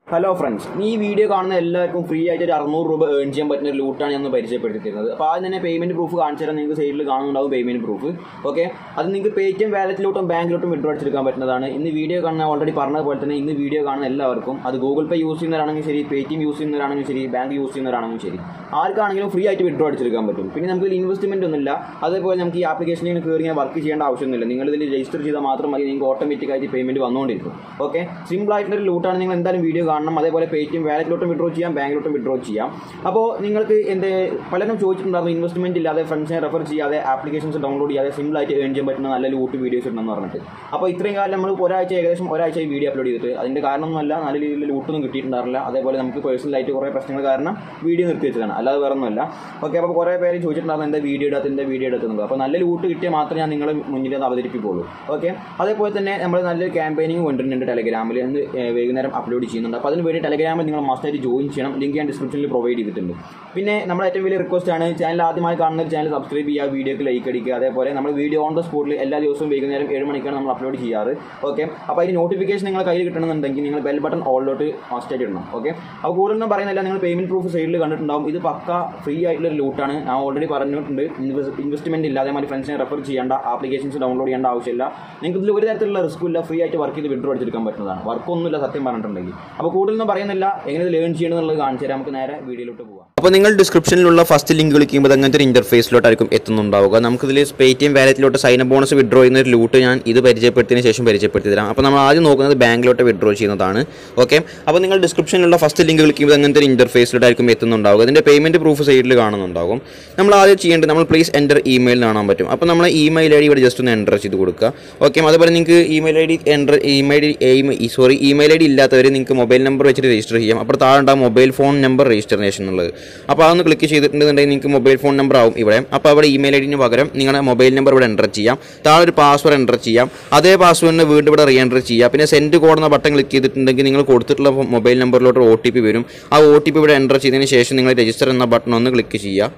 hello friends ഈ video കാണുന്ന എല്ലാവർക്കും ഫ്രീ ആയിട്ട് ഒരു അറുന്നൂറ് രൂപ ഏൺ ചെയ്യാൻ പറ്റുന്ന ഒരു ലൂട്ടാണ് ഞാൻ ഒന്ന് പരിചയപ്പെടുത്തി തരുന്നത് അപ്പോൾ ആദ്യം തന്നെ പേയ്മെന്റ് പ്രൂഫ് കാണിച്ചു തരാൻ നിങ്ങൾക്ക് സൈഡിൽ കാണുന്നുണ്ടാവും പേയ്മെന്റ് പ്രൂഫ് ഓക്കെ അത് നിങ്ങൾക്ക് പേടിഎം വാലറ്റിലോട്ടും ബാങ്കിലോട്ടും വിഡ്രോ അടിച്ചെടുക്കാൻ പറ്റുന്നതാണ് ഇന്ന് വീഡിയോ കാണുന്ന ഓൾറെഡി പറഞ്ഞ പോലെ തന്നെ ഇന്ന് വീഡിയോ കാണുന്ന എല്ലാവർക്കും അത് ഗൂഗിൾ പേ യൂസ് ചെയ്യുന്നവരാണെങ്കിൽ ശരി പേടിഎം യൂസ് ചെയ്യുന്നവരാണെങ്കിലും ശരി ബാങ്ക് യൂസ് ചെയ്യുന്നവരാണെങ്കിലും ശരി ആർക്കാണെങ്കിലും ഫ്രീ ആയിട്ട് വിഡ്രോ അടിച്ചെടുക്കാൻ പറ്റും പിന്നെ നമുക്ക് ഇൻവെസ്റ്റ്മെന്റ് ഒന്നുമില്ല അതേപോലെ നമുക്ക് ഈ ആപ്ലിക്കേഷനിൽ കയറി ഇങ്ങനെ വർക്ക് ചെയ്യേണ്ട ആവശ്യമൊന്നുമില്ല നിങ്ങൾ ഇതിൽ രജിസ്റ്റർ ചെയ്താൽ മാത്രം മതി നിങ്ങൾക്ക് ഓട്ടോമാറ്റിക് ആയിട്ട് പേയ്മെന്റ് വന്നുകൊണ്ടിരിക്കും ഓക്കെ സിമ്പിൾ ആയിട്ടുള്ള ഒരു ലൂട്ടാണ് നിങ്ങൾ എന്തായാലും വീഡിയോ കാണണം അതേപോലെ പേടിഎം വാലറ്റിലോട്ടും വിഡ്രോ ചെയ്യാം ബാങ്കിലോട്ടും വിഡ്രോ ചെയ്യാം അപ്പോൾ നിങ്ങൾക്ക് എൻ്റെ പലരും ചോദിച്ചിട്ടുണ്ടായിരുന്നു ഇൻവെസ്റ്റ്മെന്റ് ഇല്ലാതെ ഫ്രണ്ട്സിനെ റെഫർ ചെയ്യാതെ ആപ്ലിക്കേഷൻസ് ഡൗൺലോഡ് ചെയ്യാതെ സിമ്പിൾ ആയിട്ട് ഏൺ ചെയ്യാൻ പറ്റുന്ന നല്ല ലൂട്ട് വീഡിയോസ് ഉണ്ടെന്ന് പറഞ്ഞിട്ട് അപ്പോൾ ഇത്രയും കാലം നമ്മൾ ഒരാഴ്ച ഏകദേശം ഒരാഴ്ച വീഡിയോ അപ്ലോഡ് ചെയ്തിട്ട് അതിൻ്റെ കാരണമൊന്നുമല്ല നല്ല രീതിയിൽ ലൂട്ടൊന്നും കിട്ടിയിട്ടുണ്ടാറില്ല അതേപോലെ നമുക്ക് പേഴ്സണലായിട്ട് കുറേ പ്രശ്നങ്ങൾ കാരണം വീഡിയോ നിർത്തി വെച്ചതാണ് അല്ലാതെ വേറെ ഒന്നുമല്ല ഓക്കെ അപ്പോൾ കുറേ പേര് ചോദിച്ചിട്ടുണ്ടായിരുന്നു എൻ്റെ വീഡിയോ ഇടാത്ത എൻ്റെ വീഡിയോ എടുത്തുന്നത് അപ്പോൾ നല്ല ലൂട്ട് കിട്ടിയാൽ മാത്രമേ ഞാൻ നിങ്ങളെ മുന്നിൽ അത് അവതരിപ്പിക്കുള്ളൂ ഓക്കെ അതേപോലെ തന്നെ നമ്മൾ നല്ലൊരു ക്യാമ്പയിനിങ് കൊണ്ടുവരുന്നുണ്ട് ടെലഗ്രാമിൽ ഇന്ന് ഏഹ് വൈകുന്നേരം അപ്ലോഡ് ചെയ്യുന്നുണ്ട് അപ്പോൾ അതിന് വേണ്ടി ടെലഗ്രാമിൽ നിങ്ങൾ മസ്റ്റായിട്ട് ജോയിൻ ചെയ്യണം ലിങ്ക് ഞാൻ ഡിസ്ക്രിപ്ഷനിൽ പ്രൊവൈഡ് ചെയ്തിട്ടുണ്ട് പിന്നെ നമ്മുടെ ഏറ്റവും വലിയ റിക്വസ്റ്റ് ആണ് ചാനൽ ആദ്യമായി കാണുന്ന ഒരു ചാനൽ സബ്സ്ക്രൈബ് ചെയ്യുക വീഡിയോക്ക് ലൈക്ക് അടിക്കുക അതേപോലെ നമ്മൾ വീഡിയോ ഓൺ ദ സ്പോട്ടിൽ എല്ലാ ദിവസവും വൈകുന്നേരം ഏഴ് മണിക്കാണ് നമ്മൾ അപ്ലോഡ് ചെയ്യാറ് ഓക്കെ അപ്പോൾ അതിന് നോട്ടിഫിക്കേഷൻ നിങ്ങൾ കയ്യിൽ കിട്ടണമെന്നുണ്ടെങ്കിൽ നിങ്ങൾ ബെൽ ബട്ടൺ ഓളിലോട്ട് മസ്റ്റായിട്ട് ഇടണം ഓക്കെ അപ്പോൾ കൂടുതലൊന്നും പറയുന്നില്ല നിങ്ങൾ പേയ്മെന്റ് പ്രൂഫ് സൈഡിൽ കണ്ടിട്ടുണ്ടാവും ഇത് പക്ക ഫ്രീ ആയിട്ടുള്ള ഒരു ലൂട്ടാണ് ഞാൻ ഓൾറെഡി പറഞ്ഞിട്ടുണ്ട് ഇൻവെസ്റ്റ്മെന്റ് ഇല്ല അതേമാതിരി ഫ്രണ്ട്സിനെ റെഫർ ചെയ്യേണ്ട ആപ്ലിക്കേഷൻസ് ഡൗൺലോഡ് ചെയ്യേണ്ട ആവശ്യമില്ല നിങ്ങൾക്ക് ഇതിൽ ഒരു തരത്തിലുള്ള റിസ്ക് ഇല്ല ഫ്രീ ആയിട്ട് വർക്ക് ചെയ്ത് വിഡ്രോ അടിച്ചെടുക്കാൻ പറ്റുന്നതാണ് വർക്കൊന്നുമില്ല സത്യം പറഞ്ഞിട്ടുണ്ടെങ്കിൽ അപ്പോൾ കൂടുതലൊന്നും പറയുന്നില്ല എങ്ങനെ ഇത് ലേൺ ചെയ്യണം എന്നുള്ളത് കാണിച്ചു തരാം നമുക്ക് നേരെ വീഡിയോയിലോട്ട് പോകാം അപ്പോൾ നിങ്ങൾ ഡിസ്ക്രിപ്ഷനിലുള്ള ഫസ്റ്റ് ലിങ്ക് ക്ലിക്ക് ചെയ്യുമ്പോൾ അങ്ങനത്തെ ഒരു ഇൻ്റർഫേസിലോട്ടായിരിക്കും എത്തുന്നുണ്ടാവുക നമുക്കിതിൽ പേടിഎം വാലറ്റിലോട്ട് സൈൻ ബോണസ് വിഡ്രോ ചെയ്യുന്ന ഒരു ലൂട്ട് ഞാൻ ഇത് പരിചയപ്പെടുത്തിയതിന് ശേഷം പരിചയപ്പെടുത്തി തരാം അപ്പോൾ നമ്മൾ ആദ്യം നോക്കുന്നത് ബാങ്കിലോട്ട് വിഡ്രോ ചെയ്യുന്നതാണ് ഓക്കെ അപ്പോൾ നിങ്ങൾ ഡിസ്ക്രിപ്ഷനിലുള്ള ഫസ്റ്റ് ലിങ്ക് ക്ലിക്ക് ചെയ്യുമ്പോൾ അങ്ങനത്തെ ഒരു ഇൻ്റർഫേസിലോട്ടായിരിക്കും എത്തുന്നുണ്ടാവുക അതിൻ്റെ പേയ്മെൻറ്റ് പ്രൂഫ് സൈഡിൽ കാണുന്നുണ്ടാകും നമ്മൾ ആദ്യം ചെയ്യേണ്ടത് നമ്മൾ പ്ലീസ് എൻ്റർ ഇമെയിൽ കാണാൻ പറ്റും അപ്പോൾ നമ്മൾ ഇമെയിൽ ഐ ഡി ഇവിടെ ജസ്റ്റ് ഒന്ന് എൻ്റർ ചെയ്ത് കൊടുക്കുക ഓക്കെ അതുപോലെ നിങ്ങൾക്ക് email I D enter email sorry email I D ഇല്ലാത്തവർ നിങ്ങൾക്ക് മൊബൈൽ നമ്പർ വെച്ചിട്ട് രജിസ്റ്റർ ചെയ്യാം അപ്പോൾ താഴെ ഉണ്ടാകും മൊബൈൽ ഫോൺ നമ്പർ രജിസ്ട്രേഷൻ എന്നുള്ളത് അപ്പോൾ അതൊന്ന് ക്ലിക്ക് ചെയ്തിട്ടുണ്ടെന്നുണ്ടെങ്കിൽ നിങ്ങൾക്ക് മൊബൈൽ ഫോൺ നമ്പർ ആവും ഇവിടെ അപ്പോൾ അവിടെ ഇമെയിൽ ഐ ഡിന് പകരം നിങ്ങളുടെ മൊബൈൽ നമ്പർ ഇവിടെ എൻ്റർ ചെയ്യാം താഴെ ഒരു പാസ്വേഡ് എൻ്റർ ചെയ്യാം അതേ പാസ്വേഡിന് വീണ്ടും ഇവിടെ റീ എൻ്റർ ചെയ്യാം പിന്നെ സെൻഡ് കോഡ് എന്ന ബട്ടൺ ക്ലിക്ക് ചെയ്തിട്ടുണ്ടെങ്കിൽ നിങ്ങൾ കൊടുത്തിട്ടുള്ള മൊബൈൽ നമ്പറിലോട്ട് ഒ ടി പി വരും ആ ഒ ടി പി ഇവിടെ എൻ്റർ ചെയ്തതിന് ശേഷം നിങ്ങൾ രജിസ്റ്റർ എന്ന ബട്ടൺ ഒന്ന് ക്ലിക്ക് ചെയ്യുക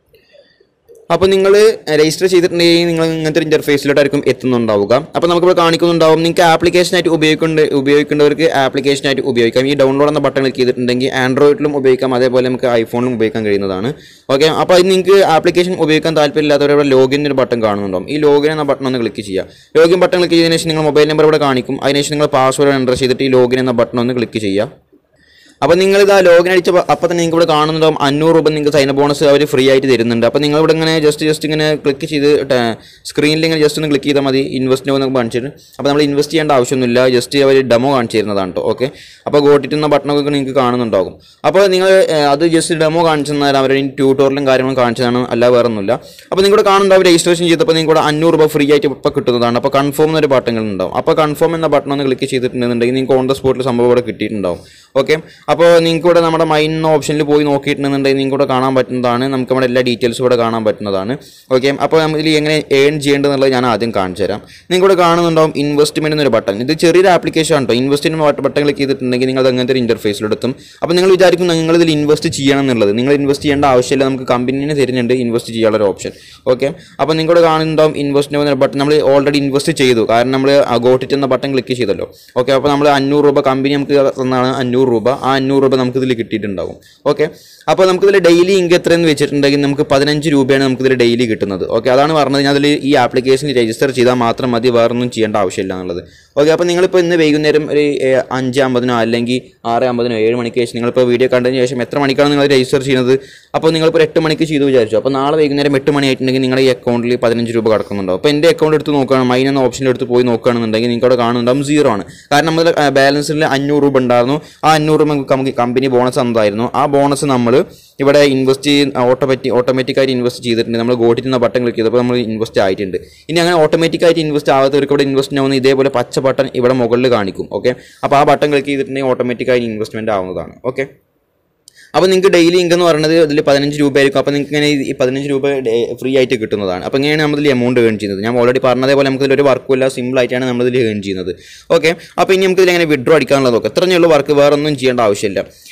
അപ്പോൾ നിങ്ങൾ രജിസ്റ്റർ ചെയ്തിട്ടുണ്ടെങ്കിൽ നിങ്ങൾ ഇങ്ങനത്തെ ഒരു ഇൻ്റർഫേസിലോട്ടായിരിക്കും എത്തുന്നുണ്ടാവുക അപ്പോൾ നമുക്കിവിടെ കാണിക്കുന്നുണ്ടാവും നിങ്ങൾക്ക് ആപ്ലിക്കേഷനായിട്ട് ഉപയോഗിക്കേണ്ട ഉപയോഗിക്കേണ്ടവർക്ക് ആപ്ലിക്കേഷനായിട്ട് ഉപയോഗിക്കാം ഈ ഡൗൺലോഡ് എന്ന ബട്ടൺ ക്ലിക്ക് ചെയ്തിട്ടുണ്ടെങ്കിൽ ആൻഡ്രോയിഡിലും ഉപയോഗിക്കാം അതേപോലെ നമുക്ക് ഐഫോണിലും ഉപയോഗിക്കാൻ കഴിയുന്നതാണ് ഓക്കെ അപ്പോൾ അത് നിങ്ങൾക്ക് ആപ്ലിക്കേഷൻ ഉപയോഗിക്കാൻ താല്പര്യമില്ലാത്തവരുടെ ലോഗിൻ ഒരു ബട്ടൺ കാണുന്നുണ്ടാവും ഈ ലോഗിൻ എന്ന ബട്ടൺ ഒന്ന് ക്ലിക്ക് ചെയ്യുക ലോഗിൻ ബട്ടൺ ക്ലിക്ക് ചെയ്തതിനു ശേഷം നിങ്ങൾ മൊബൈൽ നമ്പർ ഇവിടെ കാണിക്കും അതിനുശേഷം നിങ്ങൾ പാസ്വേഡ് എൻ്റർ ചെയ്തിട്ട് ഈ ലോഗിൻ എന്ന ബട്ടൺ ഒന്ന് ക്ലിക്ക് ചെയ്യുക അപ്പോൾ നിങ്ങൾ ഇത് ആ ലോഗിൻ അടിച്ച അപ്പോൾ തന്നെ നിങ്ങൾക്ക് ഇവിടെ കാണുന്നുണ്ടാവും അഞ്ഞൂറ് രൂപ നിങ്ങൾക്ക് സൈൻ ബോണസ് അവർ ഫ്രീ ആയിട്ട് തരുന്നുണ്ട് അപ്പോൾ നിങ്ങൾ ഇവിടെ ഇങ്ങനെ ജസ്റ്റ് ജസ്റ്റ് ഇങ്ങനെ ക്ലിക്ക് ചെയ്ത് സ്ക്രീനിൽ ഇങ്ങനെ ജസ്റ്റ് ഒന്ന് ക്ലിക്ക് ചെയ്താൽ മതി ഇൻവെസ്റ്റ് എന്നൊക്കെ കാണിച്ചിട്ട് അപ്പോൾ നമ്മൾ ഇൻവെസ്റ്റ് ചെയ്യേണ്ട ആവശ്യമൊന്നുമില്ല ജസ്റ്റ് അവർ ഡെമോ കാണിച്ചു തരുന്നതാണ് കേട്ടോ ഓക്കെ അപ്പോൾ ഗോട്ടിറ്റ് എന്ന ബട്ടണൊക്കെ നിങ്ങൾക്ക് കാണുന്നുണ്ടാകും അപ്പോൾ നിങ്ങൾ ഏഹ്, അത് ജസ്റ്റ് ഡെമോ കാണിച്ചു തന്നാൽ അവരുടെ ട്യൂട്ടോറിയലും കാര്യങ്ങളും കാണിച്ചതാണ് അല്ല വേറെ ഒന്നുമില്ല അപ്പോൾ നിങ്ങളുടെ കാണുന്നുണ്ടാവും രജിസ്ട്രേഷൻ ചെയ്തപ്പോൾ നിങ്ങൾക്ക് അഞ്ഞൂറ് രൂപ ഫ്രീ ആയിട്ട് ഇപ്പോൾ കിട്ടുന്നതാണ് അപ്പോൾ കൺഫേം എന്നൊരു ബട്ടൺ ഉണ്ടാവും അപ്പോൾ കൺഫേം എന്ന ബട്ടൺ ഒന്ന് ക്ലിക്ക് ചെയ്തിട്ടുണ്ടെന്നുണ്ടെങ്കിൽ നിങ്ങൾക്ക് ഓൺ ദ സ്പോട്ടിൽ സംഭവം ഇവിടെ കിട്ടിയിട്ടുണ്ടാവും ഓക്കെ അപ്പോൾ നിങ്ങൾക്ക് ഇവിടെ നമ്മുടെ മൈൻ എന്ന ഓപ്ഷനിൽ പോയി നോക്കിയിട്ടുണ്ടെന്നുണ്ടെങ്കിൽ നിങ്ങൾക്ക് ഇവിടെ കാണാൻ പറ്റുന്നതാണ് നമുക്ക് നമ്മുടെ എല്ലാ ഡീറ്റെയിൽസും ഇവിടെ കാണാൻ പറ്റുന്നതാണ് ഓക്കെ അപ്പോൾ നമ്മൾ ഇതിൽ എങ്ങനെ ഏൺ ചെയ്യേണ്ടതെന്നുള്ളത് ഞാൻ ആദ്യം കാണിച്ചു തരാം നിങ്ങൾക്ക് ഇവിടെ കാണുന്നുണ്ടാവും ഇൻവെസ്റ്റ്മെന്റ് എന്നൊരു ബട്ടൺ ഇത് ചെറിയൊരു ആപ്ലിക്കേഷൻ ആണ് കേട്ടോ ഇൻവെസ്റ്റ്മെന്റ് ബട്ടൺ ക്ലിക്ക് ചെയ്തിട്ടുണ്ടെങ്കിൽ നിങ്ങൾ അത് അങ്ങനത്തെ ഒരു ഇൻ്റർഫേസിലെത്തും അപ്പോൾ നിങ്ങൾ വിചാരിക്കും നിങ്ങൾ ഇതിൽ ഇൻവെസ്റ്റ് ചെയ്യണം എന്നുള്ളത് നിങ്ങൾ ഇൻവെസ്റ്റ് ചെയ്യേണ്ട ആവശ്യമില്ല നമുക്ക് കമ്പനീനെ തരുന്നുണ്ട് ഇൻവെസ്റ്റ് ചെയ്യാനുള്ള ഒരു ഓപ്ഷൻ ഓക്കെ അപ്പോൾ നിങ്ങളുടെ കാണുന്നുണ്ടാവും ഇൻവെസ്റ്റ്മെന്റ് എന്ന ബട്ടൺ നമ്മൾ ഓൾറെഡി ഇൻവെസ്റ്റ് ചെയ്തു കാരണം നമ്മൾ ഗോട്ടിറ്റ് എന്ന ബട്ടൺ ക്ലിക്ക് ചെയ്തല്ലോ ഓക്കെ അപ്പോൾ നമ്മൾ അഞ്ഞൂറ് രൂപ കമ്പനി നമുക്ക് തന്നാണ് അഞ്ഞൂറ് രൂപ ആ അഞ്ഞൂറ് രൂപ നമുക്ക് ഇതിൽ കിട്ടിയിട്ടുണ്ടാവും ഓക്കെ അപ്പോൾ നമുക്കിതിൽ ഡെയിലി ഇങ്ക് എത്രയെന്ന് വെച്ചിട്ടുണ്ടെങ്കിൽ നമുക്ക് പതിനഞ്ച് രൂപയാണ് നമുക്കിതിൽ ഡെയിലി കിട്ടുന്നത് ഓക്കെ അതാണ് പറഞ്ഞത് ഞാൻ അതിൽ ഈ ആപ്ലിക്കേഷനിൽ രജിസ്റ്റർ ചെയ്താൽ മാത്രം മതി വേറൊന്നും ചെയ്യേണ്ട ആവശ്യമില്ല എന്നുള്ളത് ഓക്കെ അപ്പോൾ നിങ്ങളിപ്പോൾ ഇന്ന് വൈകുന്നേരം ഒരു ഏഹ്, അഞ്ച് അമ്പതിനോ അല്ലെങ്കിൽ ആറ് അമ്പതിനോ ഏഴ് മണിക്ക് ശേഷം നിങ്ങളിപ്പോൾ വീഡിയോ കണ്ടതിന് ശേഷം എത്ര മണിക്കാണ് നിങ്ങൾ രജിസ്റ്റർ ചെയ്യുന്നത് അപ്പോൾ നിങ്ങളിപ്പോൾ ഒരു എട്ട് മണിക്ക് ചെയ്തു വിചാരിച്ചു അപ്പോൾ നാളെ വൈകുന്നേരം എട്ട് മണി ആയിട്ടുണ്ടെങ്കിൽ നിങ്ങളുടെ ഈ അക്കൗണ്ടിൽ പതിനഞ്ച് രൂപ കിടക്കുന്നുണ്ടാവും അപ്പോൾ എൻ്റെ അക്കൗണ്ട് എടുത്ത് നോക്കുകയാണ് മൈൻ എന്ന ഓപ്ഷൻ്റെ എടുത്ത് പോയി നോക്കുകയാണെന്നുണ്ടെങ്കിൽ നിങ്ങൾക്ക് അവിടെ കാണുന്നുണ്ടാവും സീറോ ആണ് കാരണം നമ്മൾ ബാലൻസിൽ അഞ്ഞൂറ് രൂപ ഉണ്ടായിരുന്നു ആ അഞ്ഞൂറ് രൂപ നമുക്ക് കമ്പനി ബോണസ് തന്നതായിരുന്നു ആ ബോണസ് നമ്മൾ ഇവിടെ ഇൻവെസ്റ്റ് ചെയ്യുന്ന ഓട്ടോമാറ്റിക് ഓട്ടോമാറ്റിക്കായിട്ട് ഇൻവെസ്റ്റ് ചെയ്തിട്ടുണ്ട് നമ്മൾ ഗോട്ടിറ്റ് എന്ന ബട്ടൺ ക്ലിക്ക് ചെയ്തപ്പോൾ നമ്മൾ ഇൻവെസ്റ്റ് ആയിട്ടുണ്ട് ഇനി അങ്ങനെ ഓട്ടോമാറ്റിക്കായിട്ട് ഇൻവെസ്റ്റ് ആവാത്തവർക്ക് ഇവിടെ ഇൻവെസ്റ്റ് ആവുന്ന ഇതേപോലെ പച്ച ബട്ടൺ ഇവിടെ മുകളിൽ കാണിക്കും ഓക്കെ അപ്പോൾ ആ ബട്ടൺ ക്ലിക്ക് ചെയ്തിട്ടുണ്ടെങ്കിൽ ഓട്ടോമാറ്റിക്കായി ഇൻവെസ്റ്റ്മെൻറ്റ് ആവുന്നതാണ് ഓക്കെ അപ്പോൾ നിങ്ങൾക്ക് ഡെയിലി ഇൻകം എന്ന് പറയുന്നത് ഇതിൽ പതിനഞ്ച് രൂപയായിരിക്കും അപ്പോൾ നിങ്ങൾക്ക് ഇങ്ങനെ ഈ പതിനഞ്ച് രൂപ ഫ്രീ ആയിട്ട് കിട്ടുന്നതാണ് അപ്പോൾ ഇങ്ങനെയാണ് നമ്മൾ ഇതിൽ എമൗണ്ട് ഏൺ ചെയ്യുന്നത് ഞാൻ ഓൾറെഡി പറഞ്ഞതേപോലെ നമുക്ക് ഇതിൽ ഒരു വർക്കും ഇല്ല സിമ്പിൾ ആയിട്ടാണ് നമ്മൾ ഇതിൽ ഏൺ ചെയ്യുന്നത് ഓക്കെ അപ്പോൾ ഇനി നമുക്ക് ഇതിൽ എങ്ങനെ വിഡ്രോ അടിക്കാനുള്ളത് നോക്കാം ഇത്രയേ ഉള്ളൂ വർക്ക് വേറെ ഒന്നും ചെയ്യേണ്ട ആവശ്യമില്ല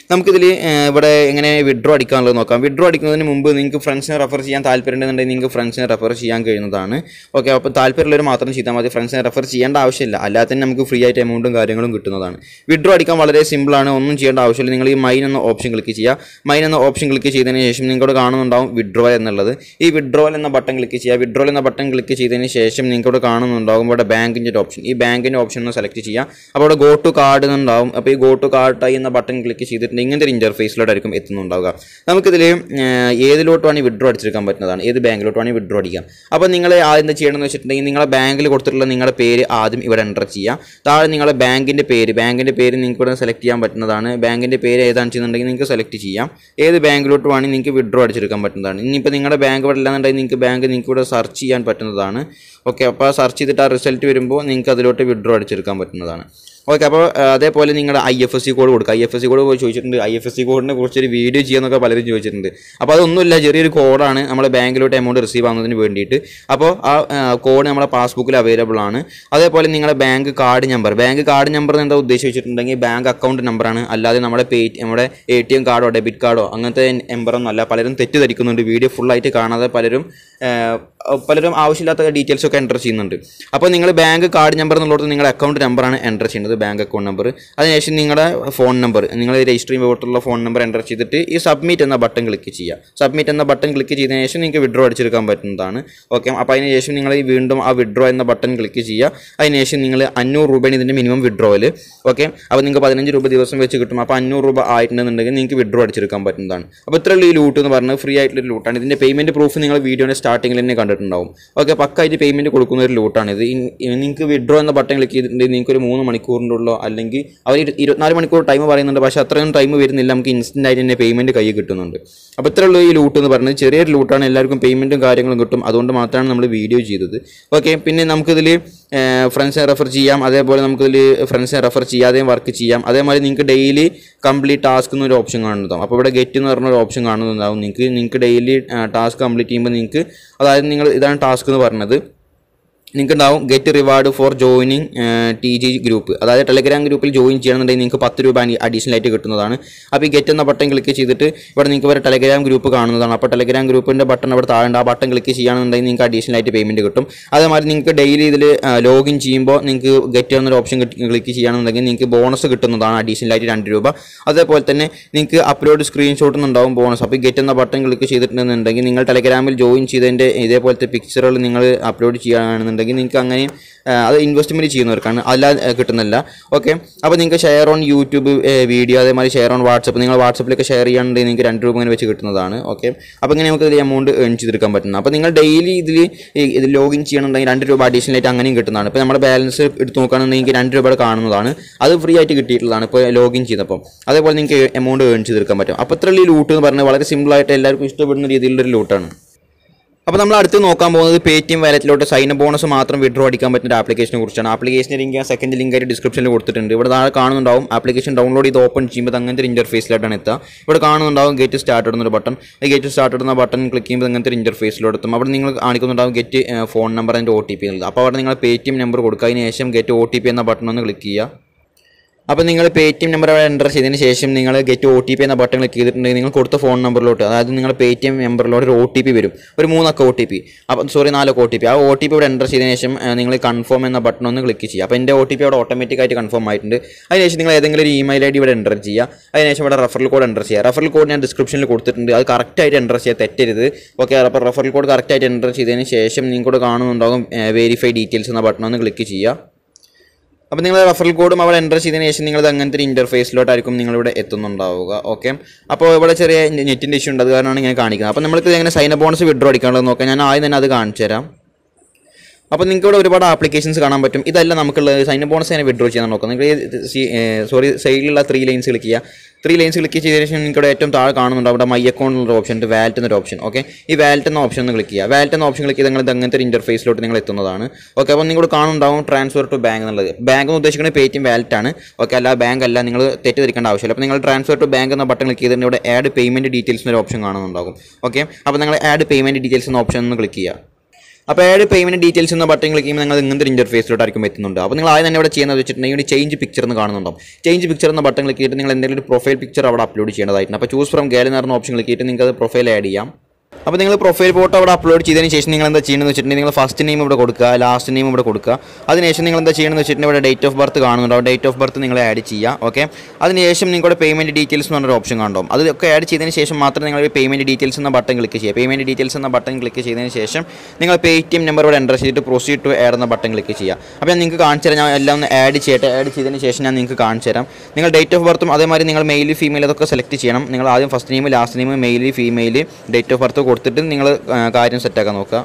നമുക്കിതിൽ ഇവിടെ എങ്ങനെ വിഡ്രോ അടിക്കാനുള്ളത് നോക്കാം വിഡ്രോ അടിക്കുന്നതിന് മുമ്പ് നിങ്ങൾക്ക് ഫ്രണ്ട്സിനെ റെഫർ ചെയ്യാൻ താല്പര്യമുണ്ടെന്നുണ്ടെങ്കിൽ നിങ്ങൾക്ക് ഫ്രണ്ട്സിനെ റെഫർ ചെയ്യാൻ കഴിയുന്നതാണ് ഓക്കെ അപ്പോൾ താല്പര്യമുള്ളവർ മാത്രം ചെയ്താൽ മതി ഫ്രണ്ട്സിനെ റെഫർ ചെയ്യേണ്ട ആവശ്യമില്ല അല്ലാതെ തന്നെ നമുക്ക് ഫ്രീ ആയിട്ട് എമൗണ്ടും കാര്യങ്ങളും കിട്ടുന്നതാണ് വിഡ്രോ അടിക്കാൻ വളരെ സിമ്പിളാണ് ഒന്നും ചെയ്യേണ്ട ആവശ്യമില്ല നിങ്ങൾ ഈ മൈൻ എന്ന ഓപ്ഷൻ ക്ലിക്ക് ചെയ്യുക മൈൻ എന്ന ഓപ്ഷൻ ക്ലിക്ക് ചെയ്തതിന് ശേഷം നിങ്ങൾക്കവിടെ കാണുന്നുണ്ടാവും വിഡ്രോ എന്നുള്ളത് ഈ വിഡ്രോൽ എന്ന ബട്ടൺ ക്ലിക്ക് ചെയ്യുക വിഡ്രോൽ എന്ന ബട്ടൺ ക്ലിക്ക് ചെയ്തതിന് ശേഷം നിങ്ങൾക്കവിടെ കാണുന്നുണ്ടാവും ഇവിടെ ബാങ്കിൻ്റെ ഒരു ഓപ്ഷൻ ഈ ബാങ്കിൻ്റെ ഓപ്ഷൻ ഒന്ന് സെലക്ട് ചെയ്യുക അപ്പോൾ അവിടെ ഗോ ടു കാർഡ് എന്നുണ്ടാവും അപ്പോൾ ഈ ഗോ ടു കാർഡ് എന്ന ബട്ടൺ ക്ലിക്ക് ചെയ്തിട്ടുണ്ടെങ്കിൽ ഇങ്ങനത്തെ ഒരു ഇൻ്റർഫേസിലോട്ടായിരിക്കും എത്തുന്നുണ്ടാവുക നമുക്കിതിൽ ഏതിലോട്ട് വേണമെങ്കിൽ വിഡ്രോ അടിച്ചെടുക്കാൻ പറ്റുന്നതാണ് ഏത് ബാങ്കിലോട്ട് വേണമെങ്കിൽ വിഡ്രോ അടിക്കാം അപ്പോൾ നിങ്ങൾ ആദ്യം എന്താ ചെയ്യണമെന്ന് വെച്ചിട്ടുണ്ടെങ്കിൽ നിങ്ങളെ ബാങ്കിൽ കൊടുത്തിട്ടുള്ള നിങ്ങളുടെ പേര് ആദ്യം ഇവിടെ എൻ്റർ ചെയ്യുക താഴെ നിങ്ങളെ ബാങ്കിൻ്റെ പേര് ബാങ്കിൻ്റെ പേര് നിങ്ങൾക്ക് ഇവിടെ സെലക്ട് ചെയ്യാൻ പറ്റുന്നതാണ് ബാങ്കിൻ്റെ പേര് ഏതാണെന്ന് ചെയ്യുന്നുണ്ടെങ്കിൽ നിങ്ങൾക്ക് സെലക്ട് ചെയ്യാം ഏത് ബാങ്കിലോട്ട് വേണമെങ്കിൽ നിങ്ങൾക്ക് വിഡ്രോ അടിച്ചെടുക്കാൻ പറ്റുന്നതാണ് ഇനിയിപ്പോൾ നിങ്ങളുടെ ബാങ്ക് ഇവിടെ ഇല്ലാന്നുണ്ടെങ്കിൽ നിങ്ങൾക്ക് ബാങ്ക് നിങ്ങൾക്ക് ഇവിടെ സെർച്ച് ചെയ്യാൻ പറ്റുന്നതാണ് ഓക്കെ അപ്പോൾ സെർച്ച് ചെയ്തിട്ട് ആ റിസൾട്ട് വരുമ്പോൾ നിങ്ങൾക്ക് അതിലോട്ട് വിഡ്രോ അടിച്ചെടുക്കാൻ പറ്റുന്നതാണ് ഓക്കെ അപ്പോൾ ആ, അതേപോലെ നിങ്ങളുടെ I F S C code കൊടുക്കുക I F S C code പോയി ചോദിച്ചിട്ടുണ്ട് ഐ എഫ് എസ് സി കോഡിനെ കുറിച്ച് ഒരു വീഡിയോ ചെയ്യാന്നൊക്കെ പലരും ചോദിച്ചിട്ടുണ്ട് അപ്പോൾ അതൊന്നുമില്ല ചെറിയൊരു കോഡാണ് നമ്മുടെ ബാങ്കിലോട്ട് എമൗണ്ട് റിസീവ് ആവുന്നതിന് വേണ്ടിയിട്ട് അപ്പോൾ ആ കോഡ് നമ്മുടെ പാസ്ബുക്കിൽ അവൈലബിൾ ആണ് അതേപോലെ നിങ്ങളുടെ bank card number bank card number എന്താ ഉദ്ദേശിച്ചിട്ടുണ്ടെങ്കിൽ ബാങ്ക് അക്കൗണ്ട് നമ്പറാണ് അല്ലാതെ നമ്മുടെ പേ നമ്മുടെ എ ടി എം കാർഡോ ഡെബിറ്റ് കാർഡോ അങ്ങനത്തെ നമ്പറൊന്നും അല്ല പലരും തെറ്റിദ്ധരിക്കുന്നുണ്ട് വീഡിയോ ഫുള്ളായിട്ട് കാണാതെ പലരും ആ, പലരും ആവശ്യമില്ലാത്ത ഡീറ്റെയിൽസ് ഒക്കെ എൻ്റർ ചെയ്യുന്നുണ്ട് അപ്പോൾ നിങ്ങൾ ബാങ്ക് കാർഡ് നമ്പർ എന്നുള്ളത് നിങ്ങളുടെ അക്കൗണ്ട് നമ്പറാണ് എൻ്റർ ചെയ്യുന്നത് ബാങ്ക് അക്കൗണ്ട് നമ്പർ അതിനുശേഷം നിങ്ങളുടെ ഫോൺ നമ്പർ നിങ്ങൾ രജിസ്റ്റർ ചെയ്യുമ്പോഴത്തുള്ള ഫോൺ നമ്പർ എൻ്റർ ചെയ്തിട്ട് ഈ സബ്മിറ്റ് എന്ന ബട്ടൺ ക്ലിക്ക് ചെയ്യുക സബ്മിറ്റ് എന്ന ബട്ടൺ ക്ലിക്ക് ചെയ്തതിന് ശേഷം നിങ്ങൾക്ക് വിഡ്രോ അടിച്ചെടുക്കാൻ പറ്റുന്നതാണ് ഓക്കെ അപ്പോൾ അതിന് ശേഷം നിങ്ങൾ ഈ വീണ്ടും ആ വിഡ്രോ എന്ന ബട്ടൺ ക്ലിക്ക് ചെയ്യുക അതിനുശേഷം നിങ്ങൾ അഞ്ഞൂറ് രൂപയാണ് ഇതിൻ്റെ മിനിമം വിഡ്രോയിൽ ഓക്കെ അപ്പോൾ നിങ്ങൾക്ക് പതിനഞ്ച് രൂപ ദിവസം വെച്ച് കിട്ടും അപ്പോൾ അഞ്ഞൂറ് രൂപ ആയിട്ടുണ്ടെന്നുണ്ടെങ്കിൽ നിങ്ങൾക്ക് വിഡ്രോ അടിച്ചെടുക്കാൻ പറ്റുന്നതാണ് അപ്പോൾ ഇത്രയുള്ള ഈ ലൂട്ട് എന്ന് പറഞ്ഞത് ഫ്രീ ആയിട്ടുള്ള ഒരു ലൂട്ടാണ് ഇതിൻ്റെ പേയ്മെൻറ്റ് പ്രൂഫ് നിങ്ങൾ വീഡിയോയുടെ സ്റ്റാർട്ടിങ്ങിൽ തന്നെ കണ്ടിട്ടുണ്ടാവും ഓക്കെ പക്കായിട്ട് പേയ്മെൻറ്റ് കൊടുക്കുന്ന ഒരു ലൂട്ടാണ് ഇത് ഇൻ- നിങ്ങൾക്ക് വിഡ്രോ എന്ന ബട്ടൺ ക്ലിക്ക് ചെയ്തിട്ടുണ്ടെങ്കിൽ നിങ്ങൾക്ക് ഒരു മൂന്ന് മണിക്കൂറിൻ്റെ ഉള്ളോ അല്ലെങ്കിൽ അവർ ഇരു- ഇരുപത്തിനാല് മണിക്കൂർ ടൈം പറയുന്നുണ്ട് പക്ഷേ അത്രയും ടൈം വരുന്നില്ല നമുക്ക് ഇൻസ്റ്റൻ്റ് ആയിട്ട് തന്നെ പേയ്മെൻറ്റ് കയ്യിൽ കിട്ടുന്നുണ്ട് അപ്പോൾ ഇത്രയുള്ള ഈ ലൂട്ട് എന്ന് പറയുന്നത് ചെറിയൊരു ലൂട്ടാണ് എല്ലാവർക്കും പേയ്മെൻറ്റും കാര്യങ്ങളും കിട്ടും അതുകൊണ്ട് മാത്രമാണ് നമ്മൾ വീഡിയോ ചെയ്തത് ഓക്കെ പിന്നെ നമുക്കിതിൽ ഫ്രണ്ട്സിനെ റെഫർ ചെയ്യാം അതേപോലെ നമുക്കിതിൽ ഫ്രണ്ട്സിനെ റെഫർ ചെയ്യാതെയും വർക്ക് ചെയ്യാം അതേമാതിരി നിങ്ങൾക്ക് ഡെയിലി കംപ്ലീറ്റ് ടാസ്ക് എന്നൊരു ഓപ്ഷൻ കാണുന്നതാവും അപ്പോൾ ഇവിടെ ഗെറ്റ് എന്ന് പറഞ്ഞ ഒരു ഓപ്ഷൻ കാണുന്നുണ്ടാവും നിങ്ങൾക്ക് നിങ്ങൾക്ക് ഡെയിലി ടാസ്ക് കംപ്ലീറ്റ് ചെയ്യുമ്പോൾ നിങ്ങൾക്ക് അതായത് നിങ്ങൾ ഇതാണ് ടാസ്ക് എന്ന് പറഞ്ഞത് നിങ്ങൾക്ക് ഉണ്ടാവും get reward for joining T G group അതായത് ടെലഗ്രാം ഗ്രൂപ്പിൽ ജോയിൻ ചെയ്യണമെന്നുണ്ടെങ്കിൽ നിങ്ങൾക്ക് പത്ത് രൂപ അഡീഷണൽ ആയിട്ട് കിട്ടുന്നതാണ് അപ്പോൾ ഈ ഗെറ്റ് എന്ന ബട്ടൺ ക്ലിക്ക് ചെയ്തിട്ട് ഇവിടെ നിങ്ങൾക്ക് ഒരു ടെലഗ്രാം ഗ്രൂപ്പ് കാണുന്നതാണ് അപ്പോൾ ടെലഗ്രാം ഗ്രൂപ്പിൻ്റെ ബട്ടൺ അവിടെ താഴെ ഉണ്ട് ആ ബട്ടൺ ക്ലിക്ക് ചെയ്യുകയാണെന്നുണ്ടെങ്കിൽ നിങ്ങൾക്ക് അഡീഷണൽ ആയിട്ട് പേയ്മെൻറ്റ് കിട്ടും അതേമാതിരി നിങ്ങൾക്ക് ഡെയിലി ഇതിൽ ലോഗിൻ ചെയ്യുമ്പോൾ നിങ്ങൾക്ക് ഗെറ്റ് എന്നൊരു ഓപ്ഷൻ ക്ലിക്ക് ചെയ്യുകയാണെന്നുണ്ടെങ്കിൽ നിങ്ങൾക്ക് ബോണസ് കിട്ടുന്നതാണ് അഡീഷണൽ ആയിട്ട് രണ്ട് രൂപ അതേപോലെ തന്നെ നിങ്ങൾക്ക് അപ്ലോഡ് സ്ക്രീൻഷോട്ട് ഉണ്ടാവും ബോണസ് അപ്പോൾ ഈ ഗെറ്റ് എന്ന ബട്ടൺ ക്ലിക്ക് ചെയ്തിട്ടുണ്ടെന്നുണ്ടെങ്കിൽ നിങ്ങൾ ടെലഗ്രാമിൽ ജോയിൻ ചെയ്തതിൻ്റെ ഇതേപോലത്തെ പിക്ചറുകൾ നിങ്ങൾ അപ്ലോഡ് ചെയ്യുകയാണെന്നുണ്ടെങ്കിൽ നിങ്ങൾക്ക് അങ്ങനെയും ആ, അത് ഇൻവെസ്റ്റ്മെൻറ്റ് ചെയ്യുന്നവർക്കാണ് അല്ലാതെ ആ, കിട്ടുന്നില്ല ഓക്കെ അപ്പോൾ നിങ്ങൾക്ക് ഷെയർ ഓൺ യൂട്യൂബ് വീഡിയോ അതേമാതിരി ഷെയർ ഓൺ വാട്സപ്പ് നിങ്ങൾ വാട്സപ്പിലൊക്കെ ഷെയർ ചെയ്യുകയാണെങ്കിൽ നിങ്ങൾക്ക് രണ്ട് രൂപ ഇങ്ങനെ വെച്ച് കിട്ടുന്നതാണ് ഓക്കെ അപ്പോൾ ഇങ്ങനെ നമുക്ക് ഇതിൽ എമൗണ്ട് ഏൺ ചെയ്തെടുക്കാൻ പറ്റുന്നത് അപ്പോൾ നിങ്ങൾ ഡെയിലി ഇതിൽ ഇത് ലോഗിൻ ചെയ്യണമെന്നുണ്ടെങ്കിൽ രണ്ട് രൂപ അഡീഷണൽ ആയിട്ട് അങ്ങനെയും കിട്ടുന്നതാണ് ഇപ്പോൾ നമ്മുടെ ബാലൻസ് എടുത്ത് നോക്കുകയാണെന്നുണ്ടെങ്കിൽ രണ്ട് രൂപയുടെ കാണുന്നതാണ് അത് ഫ്രീ ആയിട്ട് കിട്ടിയിട്ടുള്ളതാണ് ഇപ്പോൾ ലോഗിൻ ചെയ്തപ്പോൾ അതേപോലെ നിങ്ങൾക്ക് എമൗണ്ട് ഏൺ ചെയ്തെടുക്കാൻ പറ്റും അപ്പോൾ ഇത്രയുള്ള ഈ ലൂട്ട് എന്ന് പറഞ്ഞാൽ വളരെ സിമ്പിളായിട്ട് എല്ലാവർക്കും ഇഷ്ടപ്പെടുന്ന രീതിയിലുള്ളൊരു ലൂട്ടാണ് അപ്പോൾ നമ്മൾ അടുത്ത് നോക്കാൻ പോകുന്നത് പേ ടി എം വാലറ്റിലോട്ട് സൈൻ ബോണസ് മാത്രം വിഡ്രോ അടിക്കാൻ പറ്റുന്ന ഒരു ആപ്ലിക്കേഷനെ കുറിച്ചാണ് ആപ്ലിക്കേഷൻ ലിങ്ക് ഞാൻ സെക്കൻഡ് ലിങ്ക് ആയിട്ട് ഡിസ്ക്രിപ്ഷനിൽ കൊടുത്തിട്ടുണ്ട് ഇവിടെ താഴെ കാണുന്നുണ്ടാവും ആപ്ലിക്കേഷൻ ഡൗൺലോഡ് ചെയ്ത് ഓപ്പൺ ചെയ്യുമ്പോൾ ഇത് അങ്ങനത്തെ ഒരു ഇൻ്റർഫേസിലോട്ടാണ് എത്തുക ഇവിടെ കാണുന്നുണ്ടാവും ഗെറ്റ് സ്റ്റാർട്ട് എന്നൊരു ബട്ടൺ ഈ ഗെറ്റ് സ്റ്റാർട്ട് എന്ന ബട്ടൺ ക്ലിക്ക് ചെയ്യുമ്പോൾ അങ്ങനത്തെ ഒരു ഇൻ്റർഫേസിലോട്ട് എത്തും അവിടെ നിങ്ങൾ കാണിക്കുന്നുണ്ടാവും ഗെറ്റ് ഫോൺ നമ്പർ അതിൻ്റെ ഒ ടി പി എന്നുള്ളത് അപ്പോൾ അവിടെ നിങ്ങൾ പേ ടി എം നമ്പർ കൊടുക്കുക അതിന് ശേഷം ഗെറ്റ് ഒ ടി പി എന്ന ബട്ടൺ ഒന്ന് ക്ലിക്ക് ചെയ്യുക അപ്പോൾ നിങ്ങൾ പേ ടി എം നമ്പർ അവിടെ എൻ്റർ ചെയ്തതിന് ശേഷം നിങ്ങൾ ഗെറ്റ് ഒ ടി പി എന്ന ബട്ടൺ ക്ലിക്ക് ചെയ്തിട്ടുണ്ടെങ്കിൽ നിങ്ങൾ കൊടുത്ത ഫോൺ നമ്പറിലോട്ട് അതായത് നിങ്ങൾ പേ ടി എം നമ്പറിലോട്ട് ഒരു ഒ ടി പി വരും ഒരു മൂന്നക്ക ഒ ടി പി അപ്പം സോറി നാലൊക്കെ ഒ ടി പി ആ ഒ ടി പി ഇവിടെ എൻ്റർ ചെയ്തതിന് ശേഷം ആ, നിങ്ങൾ കൺഫേം എന്ന ബട്ടൺ ഒന്ന് ക്ലിക്ക് ചെയ്യുക അപ്പോൾ എൻ്റെ ഒ ടി പി അവിടെ ഓട്ടോമാറ്റിക് ആയിട്ട് കൺഫേം ആയിട്ടുണ്ട് അതിനുശേഷം നിങ്ങൾ ഏതെങ്കിലും ഒരു ഇമെയിൽ ഐ ഡി ഇവിടെ എൻ്റർ ചെയ്യുക അതിനുശേഷം ഇവിടെ റഫറൽ കോഡ് എൻ്റർ ചെയ്യുക റഫറൽ കോഡ് ഞാൻ ഡിസ്ക്രിപ്ഷനിൽ കൊടുത്തിട്ടുണ്ട് അത് കറക്റ്റായിട്ട് എൻ്റർ ചെയ്യുക തെറ്റരുത് ഓക്കെ അപ്പോൾ റഫറൽ കോഡ് കറക്റ്റായിട്ട് എൻ്റർ ചെയ്തതിന് ശേഷം നിങ്ങൾക്കൂടെ കാണുന്നുണ്ടാകും വെരിഫൈ ഡീറ്റെയിൽസ് എന്ന ബട്ടൺ ഒന്ന് ക്ലിക്ക് ചെയ്യുക അപ്പോൾ നിങ്ങൾ റഫറൽ കോഡും അവിടെ എൻ്റർ ചെയ്തതിന് ശേഷം നിങ്ങൾ അങ്ങനത്തെ ഒരു ഇൻ്റർഫേസിലോട്ടായിരിക്കും നിങ്ങളിവിടെ എത്തുന്നുണ്ടാവുക ഓക്കെ അപ്പോൾ ഇവിടെ ചെറിയ നെറ്റിൻ്റെ ഇഷ്യൂ ഉണ്ട് അത് കാരണമാണ് ഇങ്ങനെ കാണിക്കുന്നത് അപ്പോൾ നമ്മൾക്ക് എങ്ങനെ സൈൻ ബോണസ് വിഡ്രോ അടിക്കാനുള്ളത് നോക്കാം ഞാൻ ആദ്യം തന്നെ അത് കാണിച്ചു തരാം അപ്പോൾ നിങ്ങൾക്ക് ഇവിടെ ഒരുപാട് ആപ്ലിക്കേഷൻസ് കാണാൻ പറ്റും ഇതല്ല നമുക്കുള്ള സൈൻ ബോണസ് തന്നെ വിഡ്രോ ചെയ്യാൻ നോക്കാം നിങ്ങൾ സോറി സൈഡിലുള്ള ത്രീ ലൈൻസ് ക്ലിക്ക് ചെയ്യുക ത്രീ ലൈൻസ് ക്ലിക്ക് ചെയ്തതിന് ശേഷം നിങ്ങൾക്ക് ഇവിടെ ഏറ്റവും താഴെ കാണുന്നുണ്ട് അവിടെ മൈ അക്കൗണ്ട് എന്നൊരു ഓപ്ഷൻ ഉണ്ട് വാലറ്റ് എന്നൊരു ഓപ്ഷൻ ഓക്കെ ഈ വാലറ്റ് എന്ന ഓപ്ഷൻ ഒന്ന് ക്ലിക്ക് ചെയ്യുക വാലറ്റ് എന്ന ഓപ്ഷൻ ക്ലിക്ക് ചെയ്ത് നിങ്ങൾ ഇത് അങ്ങനത്തെ ഒരു ഇൻ്റർഫേസിലോട്ട് നിങ്ങൾ എത്തുന്നതാണ് ഓക്കെ അപ്പോൾ നിങ്ങൾ കാണുന്നുണ്ടാവും ട്രാൻസ്ഫർ ടു ബാങ്ക് എന്നുള്ളത് ബാങ്ക് എന്ന് ഉദ്ദേശിക്കുന്നത് പേ ടി എം വാലറ്റ് ആണ് ഓക്കെ അല്ല ബാങ്ക് അല്ല നിങ്ങൾ തെറ്റിദ്ധരിക്കേണ്ട ആവശ്യമില്ല അപ്പോൾ നിങ്ങൾ ട്രാൻസ്ഫർ ടു ബാങ്ക് എന്ന ബട്ടൺ ക്ലിക്ക് ചെയ്തിട്ട് ഇവിടെ ആഡ് പേയ്മെൻറ്റ് ഡീറ്റെയിൽസ് എന്നൊരു ഓപ്ഷൻ കാണുന്നുണ്ടാകും ഓക്കെ അപ്പോൾ നിങ്ങൾ ആഡ് പേയ്മെൻറ്റ് ഡീറ്റെയിൽസ് എന്ന ഓപ്ഷൻ ഒന്ന് ക്ലിക്ക് ചെയ്യുക അപ്പോൾ ആഡ് പേയ്മെൻറ്റ് ഡീറ്റെയിൽസ് എന്ന ബട്ടൺ ക്ലിക്ക് ചെയ്യുമ്പോൾ നിങ്ങൾ ഇങ്ങനത്തെ ഒരു ഇൻ്റർഫേസിലോട്ടായിരിക്കും എത്തുന്നുണ്ട് അപ്പോൾ നിങ്ങൾ ആദ്യം തന്നെ ഇവിടെ ചെയ്യുന്നത് വെച്ചിട്ടുണ്ടെങ്കിൽ ചേഞ്ച് പിക്ചർ എന്ന് കാണുന്നുണ്ടാവും ചേഞ്ച് പിക്ചർ എന്ന ബട്ടൺ ക്ലിക്ക് ചെയ്തിട്ട് നിങ്ങൾ എന്തെങ്കിലും ഒരു പ്രൊഫൈൽ പിക്ചർ അവിടെ അപ്ലോഡ് ചെയ്യേണ്ടതായിട്ടുണ്ട് അപ്പോൾ ചൂസ് ഫ്രം ഗാലറി എന്ന് പറഞ്ഞ ഓപ്ഷൻ ക്ലിക്ക് ചെയ്തിട്ട് നിങ്ങൾക്ക് അത് പ്രൊഫൈൽ ആഡ് ചെയ്യാം അപ്പോൾ നിങ്ങൾ പ്രൊഫൈൽ ഫോട്ടോ അവിടെ അപ്ലോഡ് ചെയ്തതിന് ശേഷം നിങ്ങൾ എന്താ ചെയ്യണമെന്ന് വെച്ചിട്ടുണ്ടെങ്കിൽ നിങ്ങൾ ഫസ്റ്റ് നെയിം ഇവിടെ കൊടുക്കുക ലാസ്റ്റ് നെയിം ഇവിടെ കൊടുക്കുക അതിനുശേഷം നിങ്ങൾ എന്താ ചെയ്യണമെന്ന് വെച്ചിട്ടുണ്ടെങ്കിൽ ഇവിടെ ഡേറ്റ് ഓഫ് ബർത്ത് കാണുന്നുണ്ടാവും ഡേറ്റ് ഓഫ് ബർത്ത് നിങ്ങൾ ആഡ് ചെയ്യുക ഓക്കെ അതിനുശേഷം നിങ്ങളുടെ പേയ്മെൻറ്റ് ഡീറ്റെയിൽസ് എന്ന് പറഞ്ഞൊരു ഓപ്ഷൻ കാണും അതൊക്കെ ആഡ് ചെയ്തതിന് ശേഷം മാത്രം നിങ്ങൾ പേയ്മെൻറ്റ് ഡീറ്റെയിൽസ് എന്ന ബട്ടൺ ക്ലിക്ക് ചെയ്യുക പേയ്മെൻറ്റ് ഡീറ്റെയിൽസ് എന്ന ബട്ടൺ ക്ലിക്ക് ചെയ്തതിന് ശേഷം നിങ്ങൾ പേ ടി എം നമ്പർ ഇവിടെ എൻ്റർ ചെയ്തിട്ട് പ്രൊസീഡ് ടു ആഡ് എന്ന ബട്ടൺ ക്ലിക്ക് ചെയ്യുക അപ്പോൾ ഞാൻ നിങ്ങൾക്ക് കാണിച്ചു തരാം ഞാൻ എല്ലാം ഒന്ന് ആഡ് ചെയ്യട്ടെ ആഡ് ചെയ്തതിന് ശേഷം ഞാൻ നിങ്ങൾക്ക് കാണിച്ചു തരാം നിങ്ങൾ ഡേറ്റ് ഓഫ് ബർത്തും അതേമാതിരി നിങ്ങൾ മെയിൽ ഫീമെയിൽ അതൊക്കെ സെലക്ട് ചെയ്യണം നിങ്ങൾ ആദ്യം first name last name male female date of birth കൊടുത്തിട്ട് നിങ്ങൾ ആ, കാര്യം സെറ്റാക്കാൻ നോക്കുക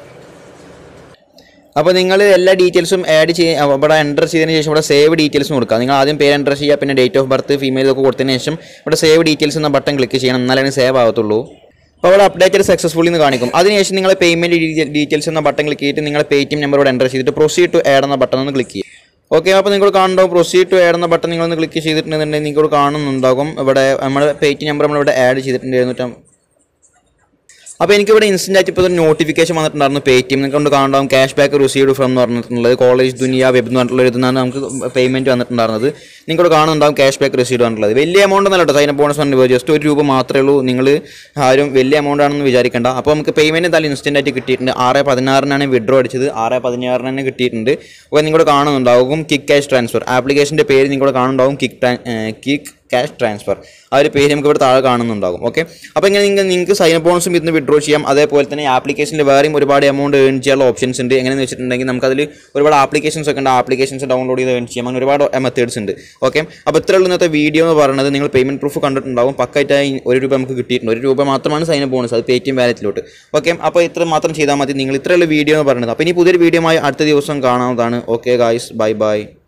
അപ്പോൾ നിങ്ങൾ എല്ലാ ഡീറ്റെയിൽസും ആഡ് ചെയ്യ ഇവിടെ എൻ്റർ ചെയ്തതിന് ശേഷം ഇവിടെ സേവ് ഡീറ്റെയിൽസും കൊടുക്കുക നിങ്ങൾ ആദ്യം പേര് എൻ്റർ ചെയ്യുക പിന്നെ ഡേറ്റ് ഓഫ് ബർത്ത് ഫീമെയിൽ ഒക്കെ കൊടുത്തതിന് ശേഷം ഇവിടെ സേവ് ഡീറ്റെയിൽസ് എന്ന ബട്ടൺ ക്ലിക്ക് ചെയ്യണം എന്നാലാണ് സേവ് ആകത്തുള്ളൂ അപ്പോൾ അവിടെ അപ്ഡേറ്റഡ് സക്സസ്ഫുള്ളി എന്ന് കാണിക്കും അതിനുശേഷം നിങ്ങൾ പേയ്മെൻറ്റ് ഡീറ്റെയിൽസ് എന്ന ബട്ടൺ ക്ലിക്ക് ചെയ്തിട്ട് നിങ്ങൾ പേ ടി എം നമ്പർ ഇവിടെ എൻ്റർ ചെയ്തിട്ട് പ്രൊസീഡ് ടു ആഡ് എന്ന ബട്ടൺ ഒന്ന് ക്ലിക്ക് ചെയ്യുക ഓക്കെ അപ്പോൾ നിങ്ങൾ കാണുന്നുണ്ടാവും പ്രൊസീഡ് ടു ആഡ് എന്ന ബട്ടൺ നിങ്ങളൊന്ന് ക്ലിക്ക് ചെയ്തിട്ടുണ്ടെന്നുണ്ടെങ്കിൽ നിങ്ങൾക്ക് കാണുന്നുണ്ടാകും ഇവിടെ നമ്മുടെ പേ ടി നമ്പർ നമ്മളിവിടെ ആഡ് ചെയ്തിട്ടുണ്ട് എഴുന്നൂറ്റം അപ്പോൾ എനിക്കിവിടെ ഇൻസ്റ്റൻ്റ് ആയിട്ട് ഇപ്പോൾ ഒരു നോട്ടിഫിക്കേഷൻ വന്നിട്ടുണ്ടായിരുന്നു പേ ടി എം നിങ്ങൾക്ക് കാണാം ക്യാഷ് ബാക്ക് റിസീവ്ഡ് ഫ്രം എന്ന് പറഞ്ഞിട്ടുള്ളത് കോളേജ് ദുനിയ വെബ് എന്ന് പറഞ്ഞിട്ടുള്ള ഇതാണ് നമുക്ക് പേയ്മെൻറ്റ് വന്നിട്ടുണ്ടായിരുന്നത് നിങ്ങൾക്ക് കാണുന്നുണ്ടാവും ക്യാഷ് ബാക്ക് റിസീവ്ഡ് വന്നിട്ടുള്ളത് വലിയ എമൗണ്ട് ഒന്നല്ല കേട്ടോ സൈൻ ബോണസ് പറഞ്ഞത് ജസ്റ്റ് ഒരു രൂപ മാത്രമേ ഉള്ളൂ നിങ്ങൾ ആരും വലിയ എമൗണ്ട് ആണെന്ന് വിചാരിക്കേണ്ട അപ്പോൾ നമുക്ക് പേയ്മെൻറ്റ് എന്തായാലും ഇൻസ്റ്റൻ്റ് ആയിട്ട് കിട്ടിയിട്ടുണ്ട് ആറ് പതിനാറിനാണ് വിഡ്രോ അടിച്ചത് ആറ് പതിനാറിന് തന്നെ കിട്ടിയിട്ടുണ്ട് അപ്പോൾ നിങ്ങളുടെ കാണുന്നുണ്ടാവും കിക്ക് ക്യാഷ് ട്രാൻസ്ഫർ ആപ്ലിക്കേഷൻ്റെ പേര് നിങ്ങളുടെ കാണുന്നുണ്ടാവും കിക്ക് കിക്ക് ക്യാഷ് ട്രാൻസ്ഫർ ആ ഒരു പേര് നമുക്ക് ഇവിടെ താഴെ കാണുന്നുണ്ടാകും ഓക്കെ അപ്പോൾ ഇങ്ങനെ നിങ്ങൾ നിങ്ങൾക്ക് സൈൻ ബോണസും ഇന്ന് വിഡ്രോ ചെയ്യാം അതേപോലെ തന്നെ ആപ്ലിക്കേഷനിൽ വേറെയും ഒരുപാട് എമൗണ്ട് ഏൺ ചെയ്യാനുള്ള ഓപ്ഷൻസ് ഉണ്ട് എങ്ങനെയെന്ന് വെച്ചിട്ടുണ്ടെങ്കിൽ നമുക്കതിൽ ഒരുപാട് ആപ്ലിക്കേഷൻസ് ഒക്കെ ഉണ്ട് ആപ്ലിക്കേഷൻസ് ഡൗൺലോഡ് ചെയ്ത് ഏൺ ചെയ്യാം അങ്ങനെ ഒരുപാട് മെത്തേഡ്സ് ഉണ്ട് ഓക്കെ അപ്പോൾ ഇത്രയുള്ള ഇന്നത്തെ വീഡിയോ എന്ന് പറയുന്നത് നിങ്ങൾ പേയ്മെൻറ്റ് പ്രൂഫ് കണ്ടിട്ടുണ്ടാവും പക്കായിട്ടായി ഒരു രൂപ നമുക്ക് കിട്ടിയിട്ടുണ്ട് ഒരു രൂപ മാത്രമാണ് സൈൻ ബോണസ് അത് പേ ടി എം വാലറ്റിലോട്ട് ഓക്കെ അപ്പോൾ ഇത്ര മാത്രം ചെയ്താൽ മതി നിങ്ങൾ ഇത്രയുള്ള വീഡിയോ എന്ന് പറയുന്നത് അപ്പോൾ ഇനി പുതിയൊരു വീഡിയോ ആയി അടുത്ത ദിവസം കാണാവുന്നതാണ് ഓക്കെ ഗായ്സ് ബൈ ബൈ